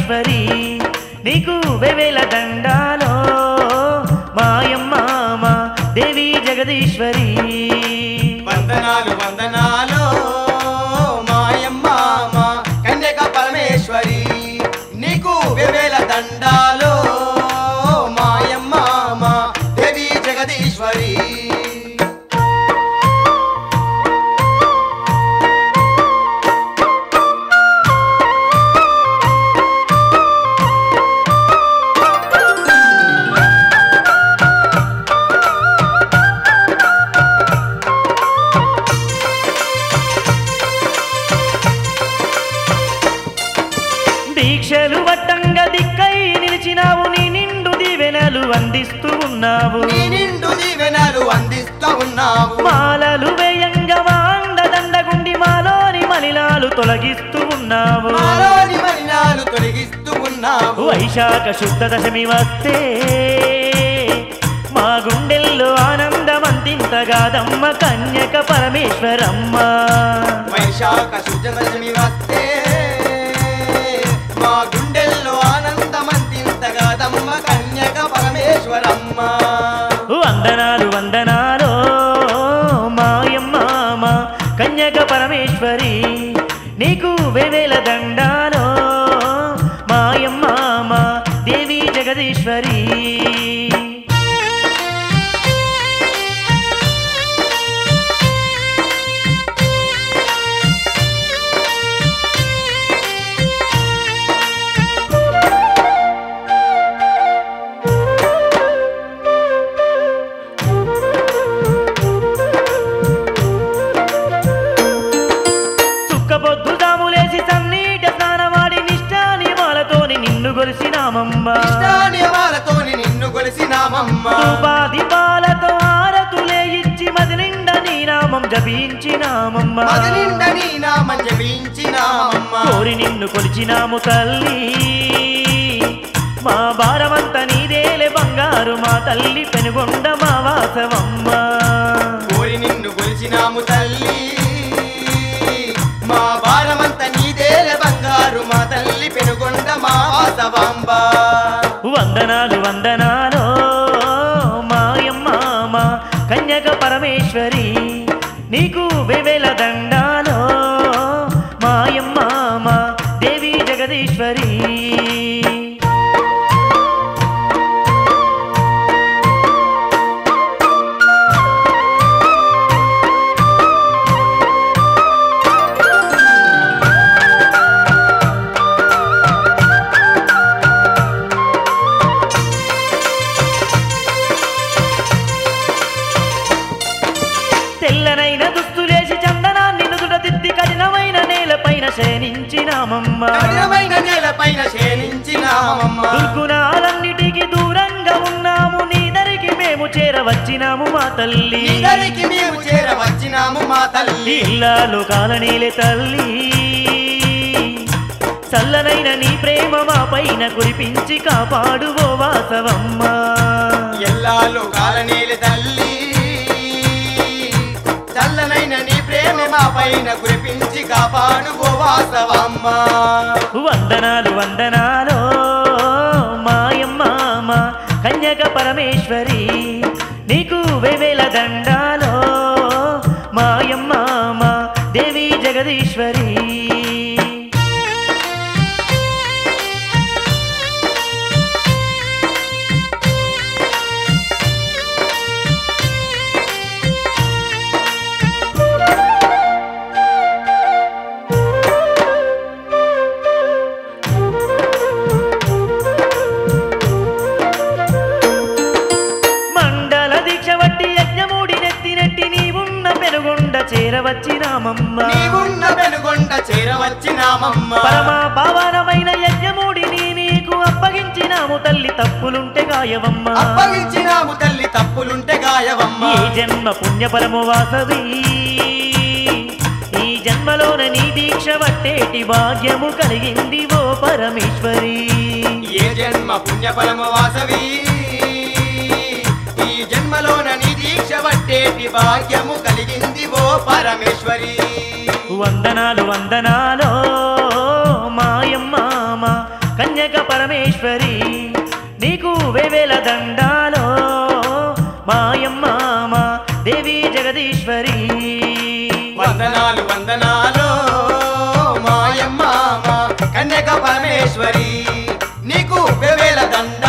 పరమేశ్వరి నీకు వెవేల దండాలో మాయమ్మ మా దేవి జగదీశ్వరి వందనాలు వందనాలు మాయమ్మ మా కన్యక పరమేశ్వరి నీకు వెవేల దండాలు మాయమ్మ మా దేవి జగదీశ్వరి దీక్షలు వట్టంగా దిక్కై నిలిచినావు నీ నిండు దీవెనలు అందిస్తూ ఉన్నావు నీ నిండు దీవెనలు అందిస్తూ ఉన్నావు మాలలు వేయంగా మాండ దండగుండి మాలోని మలినాలు తొలగిస్తూ ఉన్నావు మాలోని మలినాలు తొలగిస్తూ ఉన్నావు వైశాఖ శుద్ధ దశమి వస్తే మా గుండెల్లో ఆనందమంతింతగాదమ్మ కన్యక పరమేశ్వరమ్మ వైశాఖ శుద్ధదశమి వస్తే మా గుండెల్లో ఆనందమంతింతగా దమ్మ కన్యక పరమేశ్వరమ్మ వందనాలు వందనాలు మాయమ్మ మా కన్యక పరమేశ్వరి నీకు వేవేల దండాలో మాయమ్మ మా దేవి జగదీశ్వరి సుక్కబొద్దు దాములేసి సన్నీట స్నానమాడి నిష్ఠా నియమాలతోని నిన్ను గొలిసినామమ్మ ఇష్టానియమాలతోని నిన్ను కొలిసినామమ్మ ధూపాది పాలతో ఆరతులే ఇచ్చి మది నిండా నీ నామం జపించినామమ్మ మదినిండ నీ నామం జపించినామమ్మ కోరి నిన్ను కొలిచినాము తల్లి మా భారమంత నీదేలే బంగారు మా తల్లి పెనుగొండ మా వాసవమ్మ కోరి నిన్ను కొలిచినాము తల్లి మా భారమంత నీదేల బంగారు మా తల్లి పెనుగొండ మా వాసవాంబ వందనాలు వందనాలు మాయమ్మ మా కన్యక పరమేశ్వరి నీకు వెవెల దండాలో మాయమ్మ మా దేవి జగదీశ్వరి తెల్లనైన దుస్తులేసి చందనాన్ని నుదుట దిద్ది కఠినమైన నేలపైన శయనించినామమ్మ కఠినమైన నేలపైన శయనించినామమ్మ దుర్గుణాలన్నిటికీ దూరంగా ఉన్నాము నీ దరికి మేము చేరవచ్చినాము మా తల్లి ఇద్దరికి మేము చేరవచ్చినాము మా తల్లి ఇల్లాలు కాలనీలే తల్లి చల్లనైన నీ ప్రేమ మా పైన కురిపించి కాపాడు ఓ వాసవమ్మ ఎల్లాలు కాలనీలి తల్లి చల్లనైన నీ ప్రేమ మా పైన కురిపించి కాపాడు ఓ వాసవమ్మ వందనాలు వందనాలు మాయమ్మ మా కన్యక పరమేశ్వరి నీకు వెవేల దండాలో మాయమ్మ మా దేవి జగదీశ్వరి మండల దీక్ష వట్టి యజ్ఞమూడి నెత్తి నెట్టి నీవున్న పెనుగొండ చేరవచ్చినామమ్మ నీవున్న వెనుగొండ చేరవచ్చినామమ్మ పరమా పావనమైన యజ్ఞమూడిని నీకు అప్పగించినాము తల్లి తప్పులుంటే గాయవమ్మ అప్పగించినాము తల్లి తప్పులుంటే గాయవమ్మ ఈ జన్మ పుణ్యపరము వాసవి ఈ జన్మలోన నీ దీక్ష వట్టేటి భాగ్యము కలిగింది ఓ పరమేశ్వరి ఏ జన్మ పుణ్యఫలము వాసవి ఈ జన్మలోన నీ దీక్ష పట్టేటి భాగ్యము కలిగింది ఓ పరమేశ్వరి వందనాలు వందనాలో మాయమ్మ మా కన్య పరమేశ్వరి నీకు వేవేల దండాలో మాయమ్మ మా దేవి జగదీశ్వరి వందనాలు వందనాలు మాయమ్మ మా కన్యక పరమేశ్వరి నీకు వేవేల దండ